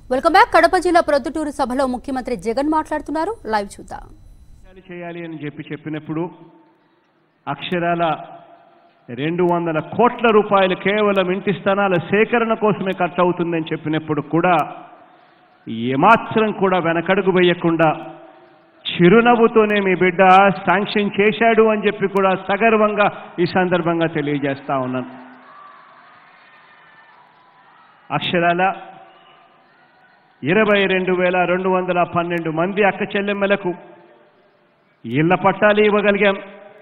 welcome back Kadapa జిల్లా ప్రొద్దుటూరు సభలో ముఖ్యమంత్రి జగన్ మాట్లాడుతున్నారు లైవ్ చూద్దాం చేయాలి చేయాలి అని చెప్పి చెప్పినప్పుడు అక్షరాల రెండు వందల కోట్ల రూపాయలు కేవలం ఇంటి స్థానాల సేకరణ కోసమే ఖర్చు అవుతుందని చెప్పినప్పుడు కూడా ఏమాత్రం కూడా వెనకడుగు వేయకుండా చిరునవ్వుతోనే మీ బిడ్డ శాంక్షన్ చేశాడు అని చెప్పి కూడా సగర్వంగా ఈ సందర్భంగా తెలియజేస్తా ఉన్నాను అక్షరాల ఇరవై రెండు వేల రెండు వందల పన్నెండు మంది అక్క చెల్లెమ్మలకు ఇళ్ల పట్టాలు ఇవ్వగలిగాం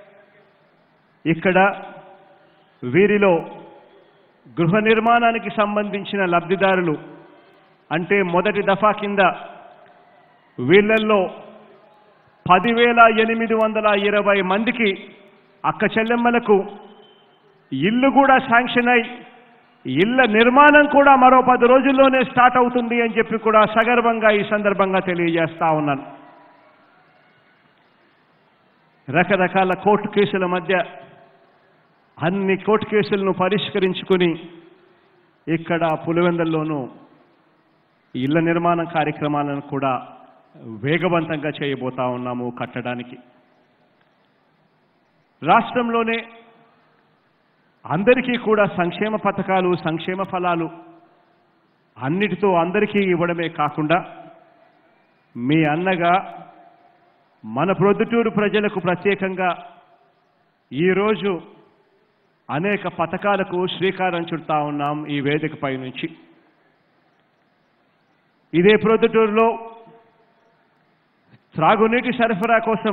ఇక్కడ వీరిలో గృహ నిర్మాణానికి సంబంధించిన లబ్ధిదారులు అంటే మొదటి దఫా కింద వీళ్ళల్లో పదివేల ఎనిమిది వందల ఇరవై మందికి అక్క చెల్లెమ్మలకు ఇల్లు కూడా శాంక్షన్ అయి ఇళ్ల నిర్మాణం కూడా మరో పది రోజుల్లోనే స్టార్ట్ అవుతుంది అని చెప్పి కూడా సగర్వంగా ఈ సందర్భంగా తెలియజేస్తా ఉన్నాను రకరకాల కోర్టు కేసుల మధ్య అన్ని కోర్టు కేసులను పరిష్కరించుకుని ఇక్కడ పులివెందల్లోనూ ఇళ్ల నిర్మాణ కార్యక్రమాలను కూడా వేగవంతంగా చేయబోతా ఉన్నాము కట్టడానికి రాష్ట్రంలోనే అందరికీ కూడా సంక్షేమ పథకాలు సంక్షేమ ఫలాలు అన్నిటితో అందరికీ ఇవ్వడమే కాకుండా మీ అన్నగా మన ప్రొద్దుటూరు ప్రజలకు ప్రత్యేకంగా ఈరోజు అనేక పథకాలకు శ్రీకారం చుడతా ఉన్నాం ఈ వేదికపై నుంచి ఇదే ప్రొద్దుటూరులో త్రాగునీటి సరఫరా కోసం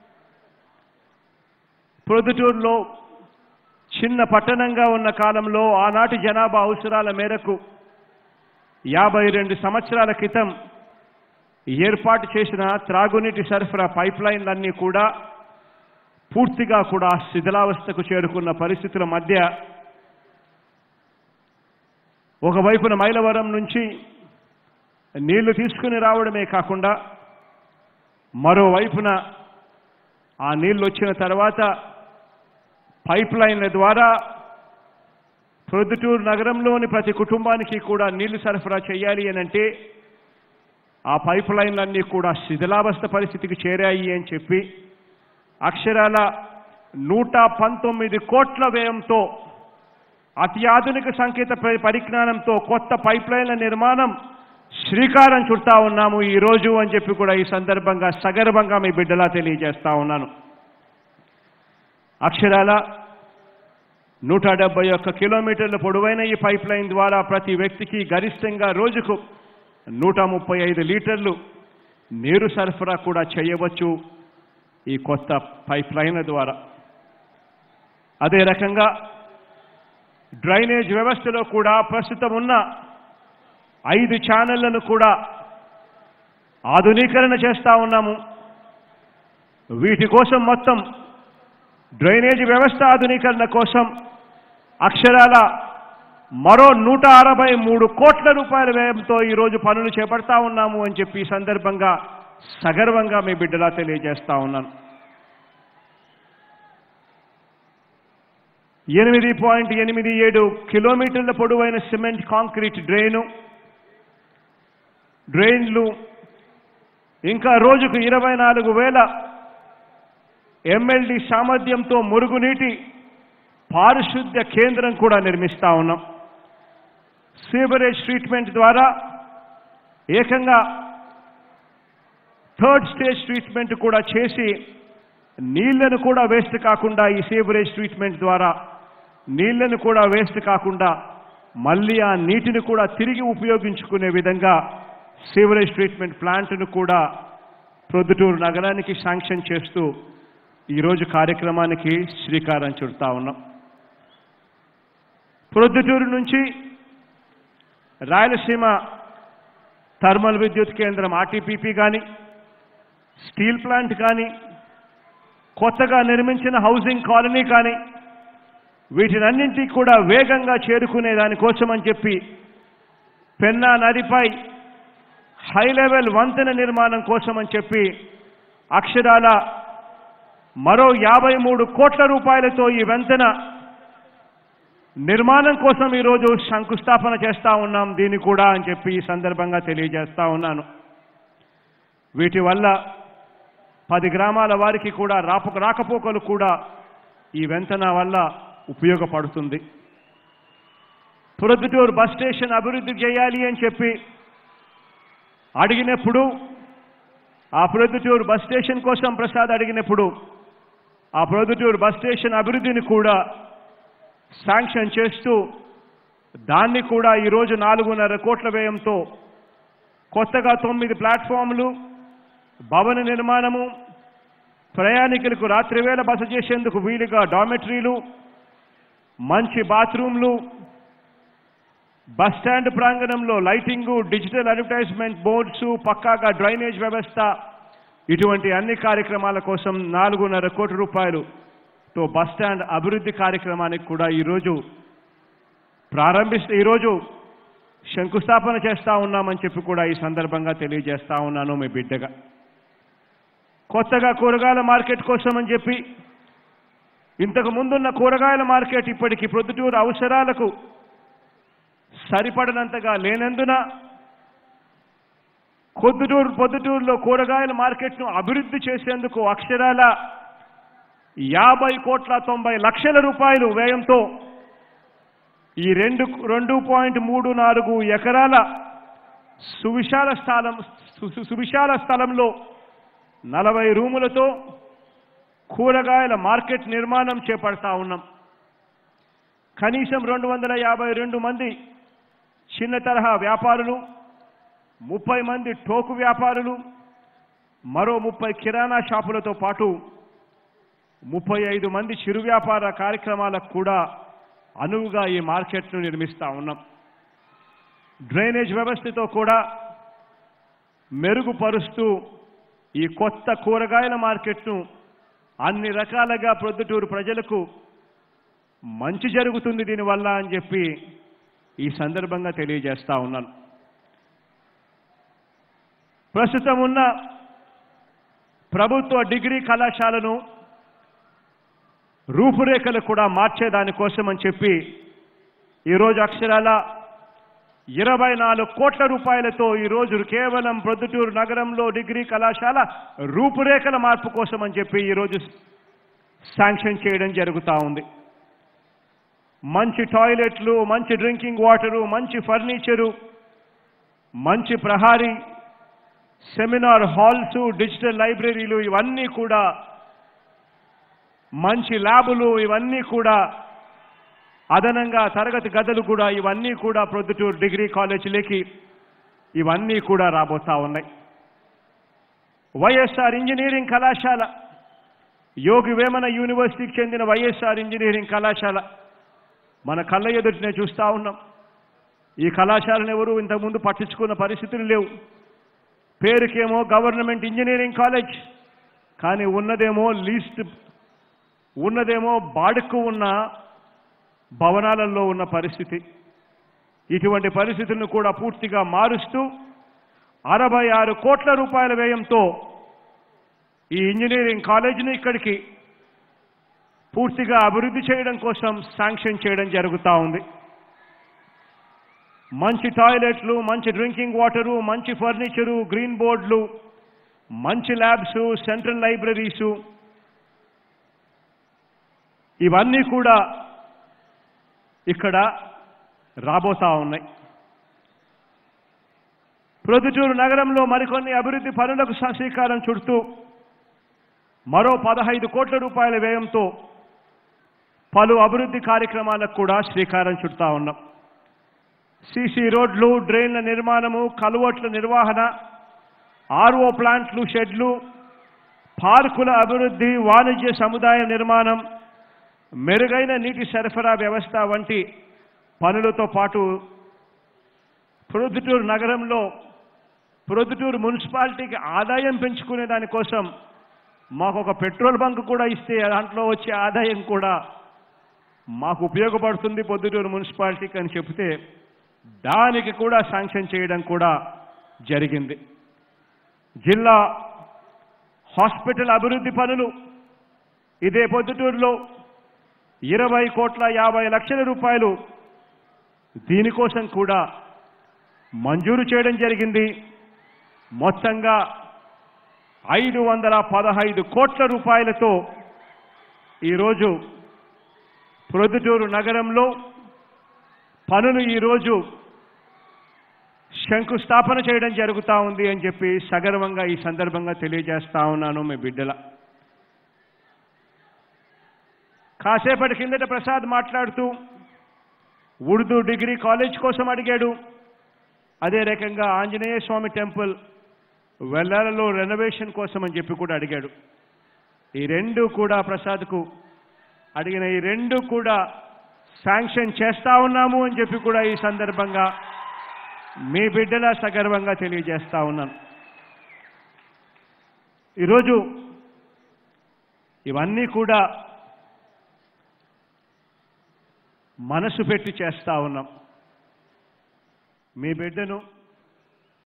ప్రొద్దుటూరులో చిన్న పట్టణంగా ఉన్న కాలంలో ఆనాటి జనాభా అవసరాల మేరకు యాభై రెండు సంవత్సరాల క్రితం ఏర్పాటు చేసిన త్రాగునీటి సరఫరా పైప్ లైన్లన్నీ కూడా పూర్తిగా కూడా శిథిలావస్థకు చేరుకున్న పరిస్థితుల మధ్య ఒకవైపున మైలవరం నుంచి నీళ్లు తీసుకుని రావడమే కాకుండా మరోవైపున ఆ నీళ్లు వచ్చిన తర్వాత పైప్ లైన్ల ద్వారా ప్రొద్దుటూరు నగరంలోని ప్రతి కుటుంబానికి కూడా నీళ్లు సరఫరా చేయాలి అని అంటే ఆ పైప్ లైన్లన్నీ కూడా శిథిలావస్థ పరిస్థితికి చేరాయి అని చెప్పి అక్షరాల నూట పంతొమ్మిది కోట్ల వ్యయంతో అత్యాధునిక సంకేత పరి- పరిజ్ఞానంతో కొత్త పైప్ లైన్ల నిర్మాణం శ్రీకారం చుడతా ఉన్నాము ఈ రోజు అని చెప్పి కూడా ఈ సందర్భంగా సగర్వంగా మీ బిడ్డలా తెలియజేస్తా ఉన్నాను అక్షరాల నూట డెబ్బై ఒక్క కిలోమీటర్ల పొడవైన ఈ పైప్ లైన్ ద్వారా ప్రతి వ్యక్తికి గరిష్టంగా రోజుకు నూట ముప్పై ఐదు లీటర్లు నీరు సరఫరా కూడా చేయవచ్చు ఈ కొత్త పైప్ లైన్ల ద్వారా అదే రకంగా డ్రైనేజ్ వ్యవస్థలో కూడా ప్రస్తుతం ఉన్న ఐదు ఛానళ్లను కూడా ఆధునీకరణ చేస్తా ఉన్నాము వీటి కోసం మొత్తం డ్రైనేజ్ వ్యవస్థ ఆధునీకరణ కోసం అక్షరాల మరో నూట అరవై మూడు కోట్ల రూపాయల వ్యయంతో ఈరోజు పనులు చేపడతా ఉన్నాము అని చెప్పి ఈ సందర్భంగా సగర్వంగా మీ బిడ్డలా తెలియజేస్తా ఉన్నాను ఎనిమిది పాయింట్ ఎనిమిది ఏడు కిలోమీటర్ల పొడవైన సిమెంట్ కాంక్రీట్ డ్రైను డ్రైన్లు ఇంకా రోజుకు ఇరవై నాలుగు వేల ఎంఎల్డి సామర్థ్యంతో మురుగునీటి పారిశుద్ధ్య కేంద్రం కూడా నిర్మిస్తా ఉన్నాం సీవరేజ్ ట్రీట్మెంట్ ద్వారా ఏకంగా థర్డ్ స్టేజ్ ట్రీట్మెంట్ కూడా చేసి నీళ్లను కూడా వేస్ట్ కాకుండా ఈ సీవరేజ్ ట్రీట్మెంట్ ద్వారా నీళ్లను కూడా వేస్ట్ కాకుండా మళ్ళీ ఆ నీటిని కూడా తిరిగి ఉపయోగించుకునే విధంగా సీవరేజ్ ట్రీట్మెంట్ ప్లాంట్ను కూడా ప్రొద్దుటూరు నగరానికి శాంక్షన్ చేస్తూ ఈరోజు కార్యక్రమానికి శ్రీకారం చుడతా ఉన్నాం ప్రొద్దుటూరు నుంచి రాయలసీమ థర్మల్ విద్యుత్ కేంద్రం ఆర్టీపీపీ కానీ స్టీల్ ప్లాంట్ కానీ కొత్తగా నిర్మించిన హౌసింగ్ కాలనీ కానీ వీటినన్నింటినీ కూడా వేగంగా చేరుకునే దానికోసం అని చెప్పి పెన్నా నదిపై హై లెవెల్ వంతెన నిర్మాణం కోసం అని చెప్పి అక్షరాల మరో యాభై మూడు కోట్ల రూపాయలతో ఈ వంతెన నిర్మాణం కోసం ఈరోజు శంకుస్థాపన చేస్తా ఉన్నాం దీన్ని కూడా అని చెప్పి ఈ సందర్భంగా తెలియజేస్తా ఉన్నాను వీటి వల్ల పది గ్రామాల వారికి కూడా రాప రాకపోకలు కూడా ఈ వెంతన వల్ల ఉపయోగపడుతుంది ప్రొద్దుటూరు బస్ స్టేషన్ అభివృద్ధి చేయాలి అని చెప్పి అడిగినప్పుడు ఆ ప్రొద్దుటూరు బస్ స్టేషన్ కోసం ప్రసాద్ అడిగినప్పుడు ఆ ప్రొద్దుటూరు బస్ స్టేషన్ అభివృద్ధిని కూడా శాంక్షన్ చేస్తూ దాన్ని కూడా ఈరోజు నాలుగున్నర కోట్ల వ్యయంతో కొత్తగా తొమ్మిది ప్లాట్ఫామ్లు భవన నిర్మాణము ప్రయాణికులకు రాత్రివేళ బస చేసేందుకు వీలుగా డామెటరీలు మంచి బాత్రూమ్లు బస్ స్టాండ్ ప్రాంగణంలో లైటింగు డిజిటల్ అడ్వర్టైజ్మెంట్ బోర్డ్స్ పక్కాగా డ్రైనేజ్ వ్యవస్థ ఇటువంటి అన్ని కార్యక్రమాల కోసం నాలుగున్నర కోటి రూపాయలుతో బస్ స్టాండ్ అభివృద్ధి కార్యక్రమానికి కూడా ఈరోజు ప్రారంభిస్తే ఈరోజు శంకుస్థాపన చేస్తా ఉన్నామని చెప్పి కూడా ఈ సందర్భంగా తెలియజేస్తా ఉన్నాను మీ బిడ్డగా కొత్తగా కూరగాయల మార్కెట్ కోసం అని చెప్పి ఇంతకు ముందున్న కూరగాయల మార్కెట్ ఇప్పటికి ప్రొద్దుటూరు అవసరాలకు సరిపడనంతగా లేనందున కొద్దుటూరు పొద్దుటూరులో కూరగాయల మార్కెట్ను అభివృద్ధి చేసేందుకు అక్షరాల యాభై కోట్ల తొంభై లక్షల రూపాయలు వ్యయంతో ఈ రెండు రెండు పాయింట్ మూడు నాలుగు ఎకరాల సువిశాల స్థలం సు- సు- సువిశాల స్థలంలో నలభై రూములతో కూరగాయల మార్కెట్ నిర్మాణం చేపడతా ఉన్నాం కనీసం రెండు వందల యాభై రెండు మంది చిన్న తరహా వ్యాపారులు ముప్పై మంది టోకు వ్యాపారులు మరో ముప్పై కిరాణా షాపులతో పాటు ముప్పై ఐదు మంది చిరు వ్యాపార కార్యక్రమాలకు కూడా అనువుగా ఈ మార్కెట్ను నిర్మిస్తా ఉన్నాం డ్రైనేజ్ వ్యవస్థతో కూడా మెరుగుపరుస్తూ ఈ కొత్త కూరగాయల మార్కెట్ను అన్ని రకాలుగా ప్రొద్దుటూరు ప్రజలకు మంచి జరుగుతుంది దీనివల్ల అని చెప్పి ఈ సందర్భంగా తెలియజేస్తా ఉన్నాను ప్రస్తుతం ఉన్న ప్రభుత్వ డిగ్రీ కళాశాలను రూపురేఖలు కూడా మార్చేదానికోసం అని చెప్పి ఈరోజు అక్షరాల ఇరవై నాలుగు కోట్ల రూపాయలతో ఈరోజు కేవలం ప్రొద్దుటూరు నగరంలో డిగ్రీ కళాశాల రూపురేఖల మార్పు కోసం అని చెప్పి ఈరోజు శాంక్షన్ చేయడం జరుగుతూ ఉంది మంచి టాయిలెట్లు మంచి డ్రింకింగ్ వాటరు మంచి ఫర్నిచరు మంచి ప్రహారీ సెమినార్ హాల్స్ డిజిటల్ లైబ్రరీలు ఇవన్నీ కూడా మంచి ల్యాబులు ఇవన్నీ కూడా అదనంగా తరగతి గదులు కూడా ఇవన్నీ కూడా ప్రొద్దుటూరు డిగ్రీ కాలేజీలకి ఇవన్నీ కూడా రాబోతా ఉన్నాయి వైఎస్ఆర్ ఇంజనీరింగ్ కళాశాల యోగి వేమన యూనివర్సిటీకి చెందిన వైఎస్ఆర్ ఇంజనీరింగ్ కళాశాల మన కళ్ళ ఎదుటినే చూస్తా ఉన్నాం ఈ కళాశాలను ఎవరు ఇంతకుముందు పట్టించుకున్న పరిస్థితులు లేవు పేరుకేమో గవర్నమెంట్ ఇంజనీరింగ్ కాలేజ్ కానీ ఉన్నదేమో లీస్ట్ ఉన్నదేమో బాడుకు ఉన్న భవనాలలో ఉన్న పరిస్థితి ఇటువంటి పరిస్థితులను కూడా పూర్తిగా మారుస్తూ అరవై ఆరు కోట్ల రూపాయల వ్యయంతో ఈ ఇంజనీరింగ్ కాలేజీని ఇక్కడికి పూర్తిగా అభివృద్ధి చేయడం కోసం శాంక్షన్ చేయడం జరుగుతూ ఉంది మంచి టాయిలెట్లు మంచి డ్రింకింగ్ వాటరు మంచి ఫర్నిచరు గ్రీన్ బోర్డులు మంచి ల్యాబ్స్ సెంట్రల్ లైబ్రరీసు ఇవన్నీ కూడా ఇక్కడ రాబోతా ఉన్నాయి ప్రొద్దుటూరు నగరంలో మరికొన్ని అభివృద్ధి పనులకు స- శ్రీకారం చుడుతూ మరో పదహైదు కోట్ల రూపాయల వ్యయంతో పలు అభివృద్ధి కార్యక్రమాలకు కూడా శ్రీకారం చుడతా ఉన్నాం సీసీ రోడ్లు డ్రైన్ల నిర్మాణము కలువట్ల నిర్వహణ ఆర్ఓ ప్లాంట్లు షెడ్లు పార్కుల అభివృద్ధి వాణిజ్య సముదాయ నిర్మాణం మెరుగైన నీటి సరఫరా వ్యవస్థ వంటి పనులతో పాటు ప్రొద్దుటూరు నగరంలో ప్రొద్దుటూరు మున్సిపాలిటీకి ఆదాయం పెంచుకునే దానికోసం మాకు ఒక పెట్రోల్ బంక్ కూడా ఇస్తే దాంట్లో వచ్చే ఆదాయం కూడా మాకు ఉపయోగపడుతుంది పొద్దుటూరు మున్సిపాలిటీకి అని చెబితే దానికి కూడా శాంక్షన్ చేయడం కూడా జరిగింది జిల్లా హాస్పిటల్ అభివృద్ధి పనులు ఇదే పొద్దుటూరులో ఇరవై కోట్ల యాభై లక్షల రూపాయలు దీనికోసం కూడా మంజూరు చేయడం జరిగింది మొత్తంగా ఐదు వందల పదహైదు కోట్ల రూపాయలతో ఈరోజు ప్రొద్దుటూరు నగరంలో పనులు ఈరోజు శంకుస్థాపన చేయడం జరుగుతూ ఉంది అని చెప్పి సగర్వంగా ఈ సందర్భంగా తెలియజేస్తా ఉన్నాను మీ బిడ్డల కాసేపటి కిందట ప్రసాద్ మాట్లాడుతూ ఉర్దూ డిగ్రీ కాలేజ్ కోసం అడిగాడు అదే రకంగా ఆంజనేయ స్వామి టెంపుల్ వెల్లాలలో రెనోవేషన్ కోసం అని చెప్పి కూడా అడిగాడు ఈ రెండు కూడా ప్రసాద్కు అడిగిన ఈ రెండు కూడా శాంక్షన్ చేస్తా ఉన్నాము అని చెప్పి కూడా ఈ సందర్భంగా మీ బిడ్డల సగర్వంగా తెలియజేస్తా ఉన్నాను ఈరోజు ఇవన్నీ కూడా మనసు పెట్టి చేస్తా ఉన్నాం మీ బిడ్డను